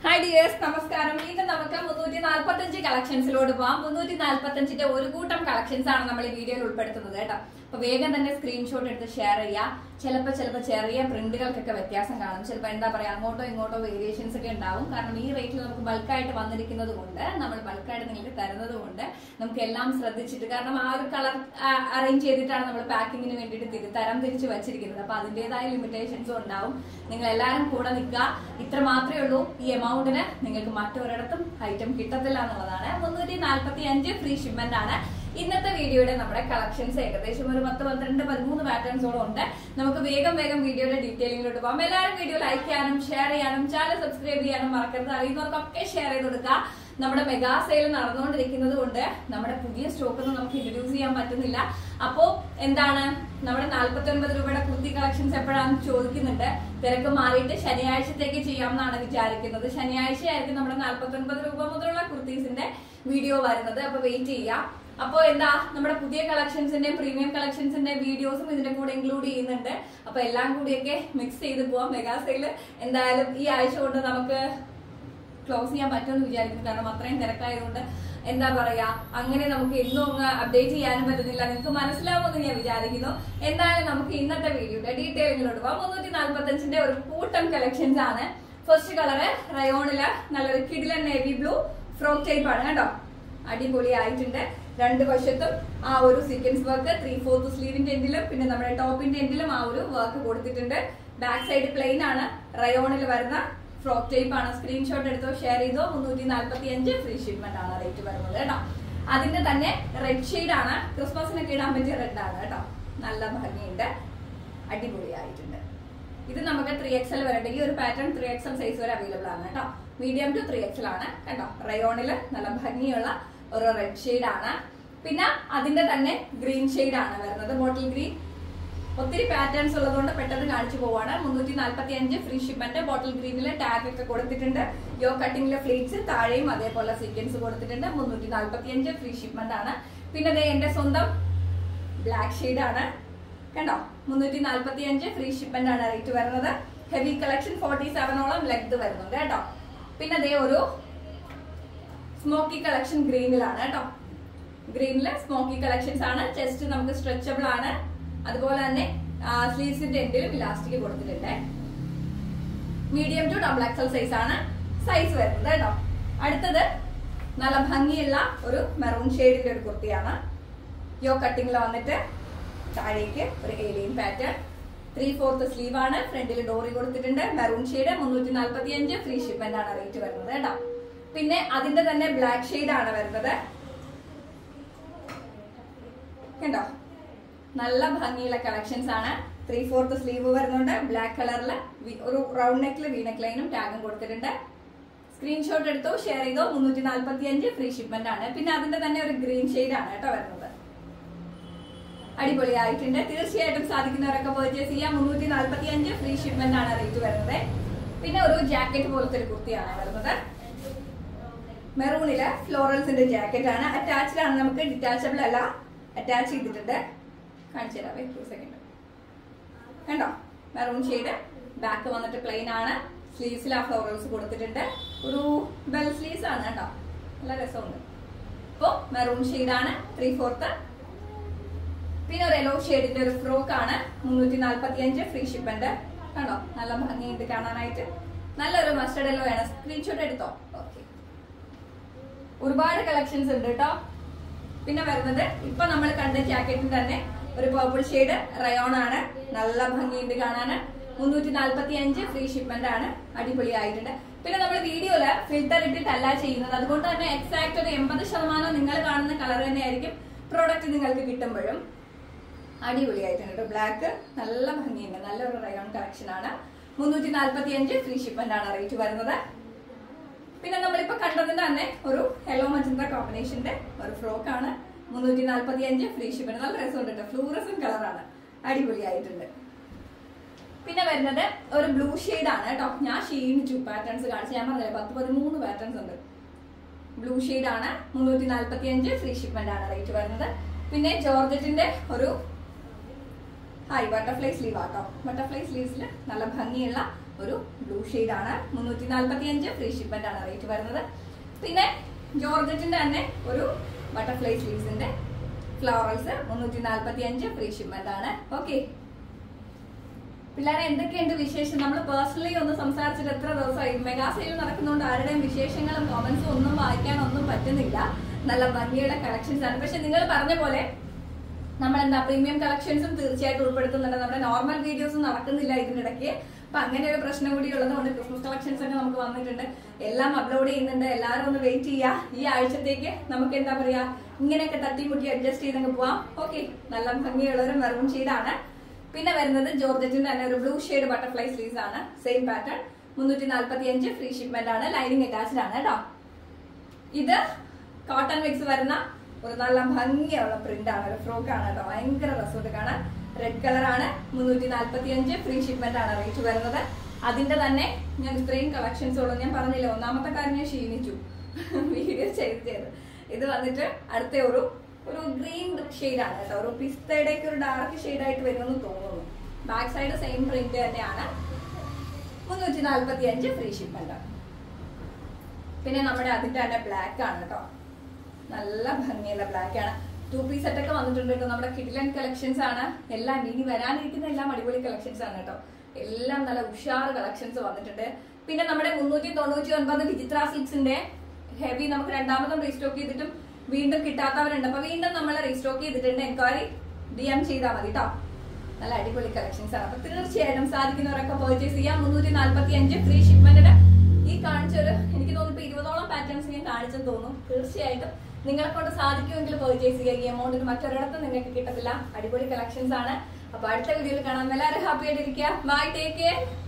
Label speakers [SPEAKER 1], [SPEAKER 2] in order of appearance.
[SPEAKER 1] hi dears നമസ്കാരം ഇന്ന് നമുക്ക് മുന്നൂറ്റി നാല്പത്തഞ്ച് കളക്ഷൻസിലോട്ട് പോവാം മുന്നൂറ്റി നാല്പത്തഞ്ചിന്റെ ഒരു കൂട്ടം കളക്ഷൻസ് ആണ് നമ്മൾ ഈ വീഡിയോയിൽ ഉൾപ്പെടുത്തുന്നത് കേട്ടോ അപ്പൊ വേഗം തന്നെ സ്ക്രീൻഷോട്ട് എടുത്ത് ഷെയർ ചെയ്യാം ചിലപ്പോൾ ചിലപ്പോൾ ചെറിയ പ്രിന്റുകൾക്കൊക്കെ വ്യത്യാസം കാണും ചിലപ്പോൾ എന്താ പറയാ അങ്ങോട്ടോ ഇങ്ങോട്ടോ വേരിയേഷൻസ് ഒക്കെ ഉണ്ടാവും കാരണം ഈ റേറ്റിൽ നമുക്ക് ബൾക്കായിട്ട് വന്നിരിക്കുന്നത് കൊണ്ട് നമ്മൾ ബൾക്കായിട്ട് നിങ്ങൾക്ക് തരുന്നത് കൊണ്ട് നമുക്ക് എല്ലാം ശ്രദ്ധിച്ചിട്ട് കാരണം ആ ഒരു കളർ അറേഞ്ച് ചെയ്തിട്ടാണ് നമ്മൾ പാക്കിങ്ങിന് വേണ്ടിയിട്ട് തിരി തരം തിരിച്ച് വെച്ചിരിക്കുന്നത് അപ്പൊ അതിന്റേതായ ലിമിറ്റേഷൻസും ഉണ്ടാവും നിങ്ങൾ എല്ലാവരും കൂടെ നിൽക്കുക ഇത്ര മാത്രമേ ഉള്ളൂ ഈ എമൗണ്ടിന് നിങ്ങൾക്ക് മറ്റൊരിടത്തും ഐറ്റം കിട്ടത്തില്ല എന്നുള്ളതാണ് മുന്നൂറ്റി നാല്പത്തി അഞ്ച് ഫ്രീ ഷിപ്മെന്റ് ആണ് ഇന്നത്തെ വീഡിയോയുടെ നമ്മുടെ കളക്ഷൻസ് ഏകദേശം ഒരു പത്ത് പന്ത്രണ്ട് പതിമൂന്ന് പാറ്റേൺസോളം ഉണ്ട് നമുക്ക് വേഗം വേഗം വീഡിയോയുടെ ഡീറ്റെയിലിംഗിലോട്ട് പോകാം എല്ലാവരും വീഡിയോ ലൈക്ക് ചെയ്യാനും ഷെയർ ചെയ്യാനും ചാനൽ സബ്സ്ക്രൈബ് ചെയ്യാനും മറക്കരുത് അറിയുന്നവർക്കൊക്കെ ഷെയർ ചെയ്ത് കൊടുക്കുക നമ്മുടെ മെഗാ സെയിൽ നടന്നുകൊണ്ടിരിക്കുന്നത് കൊണ്ട് നമ്മുടെ പുതിയ സ്റ്റോക്ക് ഒന്നും നമുക്ക് ഇൻട്രൊഡ്യൂസ് ചെയ്യാൻ പറ്റുന്നില്ല അപ്പോ എന്താണ് നമ്മുടെ നാല്പത്തി ഒൻപത് രൂപയുടെ കുർത്തി കളക്ഷൻസ് എപ്പോഴാണെന്ന് ചോദിക്കുന്നുണ്ട് തിരക്ക് മാറിയിട്ട് ശനിയാഴ്ചത്തേക്ക് ചെയ്യാമെന്നാണ് വിചാരിക്കുന്നത് ശനിയാഴ്ച ആയിരിക്കും നമ്മുടെ നാല്പത്തി ഒൻപത് രൂപ മുതലുള്ള കുർത്തീസിന്റെ വീഡിയോ വരുന്നത് അപ്പൊ വെയിറ്റ് ചെയ്യാം അപ്പോ എന്താ നമ്മുടെ പുതിയ കളക്ഷൻസിന്റെ പ്രീമിയം കളക്ഷൻസിന്റെ വീഡിയോസും ഇതിന്റെ കൂടെ ഇൻക്ലൂഡ് ചെയ്യുന്നുണ്ട് അപ്പൊ എല്ലാം കൂടിയൊക്കെ മിക്സ് ചെയ്ത് പോവാം മെഗാ സെയിൽ എന്തായാലും ഈ ആഴ്ച കൊണ്ട് നമുക്ക് ക്ലോസ് ചെയ്യാൻ പറ്റുമെന്ന് വിചാരിക്കുന്നു കാരണം അത്രയും തിരക്കായതുകൊണ്ട് എന്താ പറയാ അങ്ങനെ നമുക്ക് എന്നും അങ്ങ് അപ്ഡേറ്റ് ചെയ്യാനും പറ്റുന്നില്ല നിങ്ങൾക്ക് മനസ്സിലാവുമെന്ന് ഞാൻ വിചാരിക്കുന്നു എന്തായാലും നമുക്ക് ഇന്നത്തെ വീഡിയോയുടെ ഡീറ്റെയിലിങ്ങിലോട്ട് പോകാം മുന്നൂറ്റി നാല്പത്തി അഞ്ചിന്റെ ഒരു കൂട്ടം കളക്ഷൻസ് ആണ് ഫസ്റ്റ് കളറ് റയോണില് നല്ലൊരു കിഡിലൻ നേവി ബ്ലൂ ഫ്രോക്ക് ടൈപ്പ് ആണ് കേട്ടോ അടിപൊളി ആയിട്ടുണ്ട് രണ്ട് വശത്തും ആ ഒരു സീക്വൻസ് വർക്ക് ത്രീ ഫോർത്ത് സ്ലീവിന്റെ എൻഡിലും പിന്നെ നമ്മുടെ ടോപ്പിന്റെ എൻഡിലും ആ ഒരു വർക്ക് കൊടുത്തിട്ടുണ്ട് ബാക്ക് സൈഡ് പ്ലെയിൻ ആണ് റയോണിൽ വരുന്ന ഫ്രോക്ക് ടൈപ്പ് ആണ് സ്ക്രീൻഷോട്ട് എടുത്തോ ഷെയർ ചെയ്തോ മുന്നൂറ്റി നാല്പത്തി അഞ്ച് ഫ്രീ ഷിപ്മെന്റ് ആണ് റേറ്റ് വരുന്നത് കേട്ടോ അതിന്റെ തന്നെ റെഡ് ഷെയ്ഡ് ആണ് ക്രിസ്മസിനൊക്കെ ഇടാൻ പറ്റിയ റെഡ് ആണ് കേട്ടോ നല്ല ഭംഗിയുണ്ട് അടിപൊളിയായിട്ടുണ്ട് ഇത് നമുക്ക് ത്രീ എക്സൽ വരട്ടെ ഈ ഒരു പാറ്റേൺ ത്രീ എക്സൽ സൈസ് വരെ അവൈലബിൾ ആണ് കേട്ടോ മീഡിയം ടു ത്രീ എക്സൽ ആണ് കേട്ടോ റയോണില് നല്ല ഭംഗിയുള്ള ഒരു റെഡ് ഷെയ്ഡ് ആണ് പിന്നെ അതിന്റെ തന്നെ ഗ്രീൻ ഷെയ്ഡ് ആണ് വരുന്നത് ബോട്ടിൽ ഗ്രീൻ ഒത്തിരി പാറ്റേൺസ് ഉള്ളതുകൊണ്ട് പെട്ടെന്ന് കാണിച്ചു പോവാണ് മുന്നൂറ്റി നാല്പത്തി അഞ്ച് ഫ്രീ ഷിപ്മെന്റ് ബോട്ടിൽ ഗ്രീനിലെ ടാഗ് ഒക്കെ കൊടുത്തിട്ടുണ്ട് യോ കട്ടിങ്ങിലെ ഫ്ലീറ്റ്സ് താഴെയും അതേപോലെ സീക്വൻസ് കൊടുത്തിട്ടുണ്ട് മുന്നൂറ്റി നാല്പത്തി അഞ്ച് ഫ്രീ ഷിപ്മെന്റ് ആണ് പിന്നെ ദേ എന്റെ സ്വന്തം ബ്ലാക്ക് ഷെയ്ഡ് ആണ് കണ്ടോ മുന്നൂറ്റി നാല്പത്തി അഞ്ച് ഫ്രീ ഷിപ്മെന്റ് ആണ് റേറ്റ് വരുന്നത് ഹെവി കളക്ഷൻ ഫോർട്ടി സെവനോളം ലെഗ്ത് വരുന്നുണ്ട് കേട്ടോ പിന്നെ ദേ ഒരു സ്മോക്കി കളക്ഷൻ ഗ്രീനിലാണ് കേട്ടോ ഗ്രീനില് സ്മോക്കി കളക്ഷൻസ് ആണ് ചെസ്റ്റ് നമുക്ക് സ്ട്രെച്ചബിൾ ആണ് അതുപോലെ തന്നെ സ്ലീവ്സിന്റെ എൻഡിലും ഇലാസ്റ്റിക് കൊടുത്തിട്ടുണ്ട് medium to double XL size ആണ് സൈസ് വരുന്നത് കേട്ടോ അടുത്തത് നല്ല ഭംഗിയുള്ള ഒരു മെറൂൺ ഷെയ്ഡിന്റെ ഒരു കുർത്തിയാണ് യോ കട്ടിങ്ങിൽ വന്നിട്ട് താഴേക്ക് ഒരു A line pattern three fourth sleeve ആണ് ഫ്രണ്ടിൽ ഡോറി കൊടുത്തിട്ടുണ്ട് മെറൂൺ ഷെയ്ഡ് മുന്നൂറ്റി നാല്പത്തി അഞ്ച് ഫ്രീ ഷിപ്മെന്റ് ആണ് റേറ്റ് വരുന്നത് കേട്ടോ പിന്നെ അതിന്റെ തന്നെ ബ്ലാക്ക് ഷെയ്ഡ് ആണ് വരുന്നത് കണ്ടോ നല്ല ഭംഗിയുള്ള കളക്ഷൻസ് ആണ് ത്രീ ഫോർത്ത് സ്ലീവ് വരുന്നുണ്ട് ബ്ലാക്ക് കളറിൽ ഒരു റൗണ്ട് നെക്കിൽ വീനക്ക് ലൈനും ടാഗും കൊടുത്തിട്ടുണ്ട് സ്ക്രീൻഷോട്ട് എടുത്തോ ഷെയർ ചെയ്തോ മുന്നൂറ്റി നാല്പത്തി അഞ്ച് ഫ്രീ ഷിപ്മെന്റ് ആണ് പിന്നെ അതിന്റെ തന്നെ ഒരു ഗ്രീൻ ഷെയ്ഡ് ആണ് കേട്ടോ വരുന്നത് അടിപൊളിയായിട്ടുണ്ട് തീർച്ചയായിട്ടും സാധിക്കുന്നവരൊക്കെ പർച്ചേസ് ചെയ്യാം മുന്നൂറ്റി നാല്പത്തി അഞ്ച് ഫ്രീ ഷിപ്മെന്റ് ആണ് റേറ്റ് വരുന്നത് പിന്നെ ഒരു ജാക്കറ്റ് പോലത്തെ ഒരു കുർത്തിയാണ് വരുന്നത് മെറൂണില് ഫ്ലോറൽസിന്റെ ജാക്കറ്റ് ആണ് അറ്റാച്ച്ഡ് ആണ് നമുക്ക് ഡിറ്റാച്ചബിൾ അല്ല അറ്റാച്ച് ചെയ്തിട്ടുണ്ട് കാണിച്ചു തരാം വെയിറ്റ് ഒരു സെക്കൻഡ് കണ്ടോ മെറൂൺ ഷെയ്ഡ് ബാക്ക് വന്നിട്ട് പ്ലെയിൻ ആണ് സ്ലീവ്സിൽ ആ ഫ്ലോറൽസ് കൊടുത്തിട്ടുണ്ട് ഒരു ബെൽ സ്ലീവ്സ് ആണ് കേട്ടോ നല്ല രസമുണ്ട് ഇപ്പോ മെറൂൺ ഷെയ്ഡ് ആണ് ത്രീ ഫോർത്ത് പിന്നെ ഒരു യെല്ലോ ഷെയ്ഡിന്റെ ഒരു ഫ്രോക്ക് ആണ് മുന്നൂറ്റി നാല്പത്തി അഞ്ച് ഫ്രീ ഷിപ്മെന്റ് കണ്ടോ നല്ല ഭംഗിയുണ്ട് കാണാനായിട്ട് നല്ലൊരു മസ്റ്റർഡ് യെല്ലോ ആണ് സ്ക്രീൻഷോട്ട് എടുത്തോ ഓക്കെ ഒരുപാട് കളക്ഷൻസ് ഉണ്ട് കേട്ടോ പിന്നെ വരുന്നത് ഇപ്പൊ നമ്മൾ കണ്ട ജാക്കറ്റിന് തന്നെ ഒരു പർപ്പിൾ ഷെയ്ഡ് റയോൺ ആണ് നല്ല ഭംഗിയുണ്ട് കാണാന് മുന്നൂറ്റി നാല്പത്തി അഞ്ച് ഫ്രീ ഷിപ്മെന്റ് ആണ് അടിപൊളിയായിട്ടുണ്ട് പിന്നെ നമ്മൾ വീഡിയോയില് ഫിൽറ്റർ ഇട്ടിട്ടല്ല ചെയ്യുന്നത് അതുകൊണ്ട് തന്നെ എക്സാക്ട് ഒരു എൺപത് ശതമാനം നിങ്ങൾ കാണുന്ന കളർ തന്നെയായിരിക്കും പ്രോഡക്റ്റ് നിങ്ങൾക്ക് കിട്ടുമ്പോഴും അടിപൊളിയായിട്ടുണ്ട് ബ്ലാക്ക് നല്ല ഭംഗിയുണ്ട് നല്ലൊരു റയോൺ കളക്ഷൻ ആണ് മുന്നൂറ്റി നാല്പത്തി അഞ്ച് ഫ്രീ ഷിപ്മെന്റ് ആണ് റേറ്റ് വരുന്നത് പിന്നെ നമ്മളിപ്പോ കണ്ടതിന്റെ തന്നെ ഒരു യെല്ലോ മജന്ത കോമ്പിനേഷന്റെ ഒരു ഫ്രോക്ക് ആണ് മുന്നൂറ്റി നാല്പത്തി അഞ്ച് ഫ്രീ ഷിപ്പിന് നല്ല രസമുണ്ട് കേട്ടോ ഫ്ലൂറസൻ കളറാണ് അടിപൊളിയായിട്ടുണ്ട് പിന്നെ വരുന്നത് ഒരു ബ്ലൂ ഷെയ്ഡ് ആണ് കേട്ടോ ഞാൻ ഷീനിച്ചു പാറ്റേൺസ് കാണിച്ചു ഞാൻ പറഞ്ഞില്ലേ പത്ത് പതിമൂന്ന് പാറ്റേൺസ് ഉണ്ട് ബ്ലൂ ഷെയ്ഡ് ആണ് മുന്നൂറ്റി നാല്പത്തി അഞ്ച് ഫ്രീ ഷിപ്മെന്റ് ആണ് റേറ്റ് വരുന്നത് പിന്നെ ജോർജറ്റിന്റെ ഒരു ഹായ് ബട്ടർഫ്ലൈ സ്ലീവ് ആട്ടോ ബട്ടർഫ്ലൈ സ്ലീവ്സിൽ നല്ല ഭംഗിയുള്ള ഒരു ബ്ലൂ ആണ് മുന്നൂറ്റി നാല്പത്തി അഞ്ച് ഫ്രീ ഷിപ്മെന്റ് ആണ് റേറ്റ് വരുന്നത് പിന്നെ ജോർജറ്റിന്റെ തന്നെ ഒരു ബട്ടർഫ്ലൈ സ്ലീവ്സിന്റെ ഫ്ലവറൽസ് മുന്നൂറ്റി നാല്പത്തി അഞ്ച് ഫ്രീ ഷിപ്മെന്റ് ആണ് ഓക്കെ പിള്ളേരെ എന്തൊക്കെയുണ്ട് വിശേഷം നമ്മൾ പേഴ്സണലി ഒന്ന് സംസാരിച്ചിട്ട് എത്ര ദിവസമായി മെഗാ സെയിൽ നടക്കുന്നതുകൊണ്ട് ആരുടെയും വിശേഷങ്ങളും കമന്റ്സും ഒന്നും വായിക്കാനൊന്നും പറ്റുന്നില്ല നല്ല ഭംഗിയുള്ള കളക്ഷൻസ് ആണ് പക്ഷെ നിങ്ങൾ പറഞ്ഞ പോലെ നമ്മൾ എന്താ പ്രീമിയം കളക്ഷൻസും തീർച്ചയായിട്ടും ഉൾപ്പെടുത്തുന്നുണ്ട് നമ്മുടെ നോർമൽ വീഡിയോസും നടക്കുന്നില്ല ഇതിനിടയ്ക്ക് അപ്പൊ അങ്ങനെ ഒരു പ്രശ്നം കൂടി ഉള്ളതുകൊണ്ട് ക്രിസ്മസ് കളക്ഷൻസ് ഒക്കെ നമുക്ക് വന്നിട്ടുണ്ട് എല്ലാം അപ്ലോഡ് ചെയ്യുന്നുണ്ട് എല്ലാവരും ഒന്ന് വെയിറ്റ് ചെയ്യുക ഈ ആഴ്ചത്തേക്ക് നമുക്ക് എന്താ പറയാ ഇങ്ങനെയൊക്കെ തട്ടിമുട്ടി അഡ്ജസ്റ്റ് ചെയ്തങ്ങ് പോവാം ഓക്കെ നല്ല ഭംഗിയുള്ള ഒരു മെറൂൺ ഷെയ്ഡാണ് പിന്നെ വരുന്നത് ജോർജറ്റിന്റെ തന്നെ ഒരു ബ്ലൂ ഷെയ്ഡ് ബട്ടർഫ്ലൈ സ്ലീവ്സ് ആണ് സെയിം പാറ്റേൺ മുന്നൂറ്റി നാല്പത്തി അഞ്ച് ഫ്രീ ഷിപ്മെന്റ് ആണ് ലൈനിങ് അറ്റാച്ച്ഡ് ആണ് കേട്ടോ ഇത് കോട്ടൺ മിക്സ് വരുന്ന ഒരു നല്ല ഭംഗിയുള്ള പ്രിന്റ് ആണ് ഒരു ഫ്രോക്ക് ആണ് കേട്ടോ ഭയങ്കര രസമുണ്ട് കാണാൻ റെഡ് കളർ ആണ് മുന്നൂറ്റി നാല്പത്തി അഞ്ച് ഫ്രീ ഷിപ്മെന്റ് ആണ് റേറ്റ് വരുന്നത് അതിന്റെ തന്നെ ഞാൻ ഇത്രയും കളക്ഷൻസ് ഉള്ളൂ ഞാൻ പറഞ്ഞില്ല ഒന്നാമത്തെ കാര്യം ഞാൻ ക്ഷീണിച്ചു വീഡിയോ ചെയ്ത് ചെയ്ത് ഇത് വന്നിട്ട് അടുത്ത ഒരു ഒരു ഗ്രീൻ ആണ് കേട്ടോ ഒരു പിസ്തയുടെ ഒക്കെ ഒരു ഡാർക്ക് ആയിട്ട് വരുമെന്ന് തോന്നുന്നു ബാക്ക് സൈഡ് സെയിം പ്രിന്റ് തന്നെയാണ് മുന്നൂറ്റി നാല്പത്തി അഞ്ച് ഫ്രീ ഷിപ്മെന്റ് പിന്നെ നമ്മുടെ അതിന്റെ തന്നെ ബ്ലാക്ക് ആണ് കേട്ടോ നല്ല ഭംഗിയുള്ള ബ്ലാക്ക് ആണ് ടു പീസ് സെറ്റ് ഒക്കെ വന്നിട്ടുണ്ട് കേട്ടോ നമ്മുടെ കിഡിലൻ കളക്ഷൻസ് ആണ് എല്ലാം ഇനി വരാനിരിക്കുന്ന എല്ലാം അടിപൊളി കളക്ഷൻസ് ആണ് കേട്ടോ എല്ലാം നല്ല ഉഷാർ കളക്ഷൻസ് വന്നിട്ടുണ്ട് പിന്നെ നമ്മുടെ മുന്നൂറ്റി തൊണ്ണൂറ്റി ഒൻപത് വിചിത്ര സിൽക്സിന്റെ ഹെവി നമുക്ക് രണ്ടാമതും റീസ്റ്റോക്ക് ചെയ്തിട്ടും വീണ്ടും കിട്ടാത്തവരുണ്ട് അപ്പൊ വീണ്ടും നമ്മൾ റീസ്റ്റോക്ക് ചെയ്തിട്ടുണ്ട് എൻക്വയറി ഡി എം ചെയ്താൽ മതി കേട്ടോ നല്ല അടിപൊളി കളക്ഷൻസ് ആണ് അപ്പൊ തീർച്ചയായിട്ടും സാധിക്കുന്നവരൊക്കെ പർച്ചേസ് ചെയ്യാം മുന്നൂറ്റി നാല്പത്തി അഞ്ച് ഫ്രീ ഷിപ്മെന്റിന് ഈ കാണിച്ചൊരു എനിക്ക് തോന്നുന്നു ഇപ്പൊ ഇരുപതോളം പാറ്റേൺസ് ഞാൻ കാണിച്ചെന്ന് തോന്നുന്നു തീർച്ചയായിട്ടും നിങ്ങളെ കൊണ്ട് സാധിക്കുമെങ്കിൽ പർച്ചേസ് ചെയ്യുക ഈ എമൗണ്ടിന് മറ്റൊരിടത്തും നിങ്ങൾക്ക് കിട്ടത്തില്ല അടിപൊളി കളക്ഷൻസ് ആണ് അപ്പൊ അടുത്ത വീഡിയോയിൽ കാണാം എല്ലാവരും ഹാപ്പി ആയിട്ടിരിക്കുക ബൈ ടേക്ക് കെയർ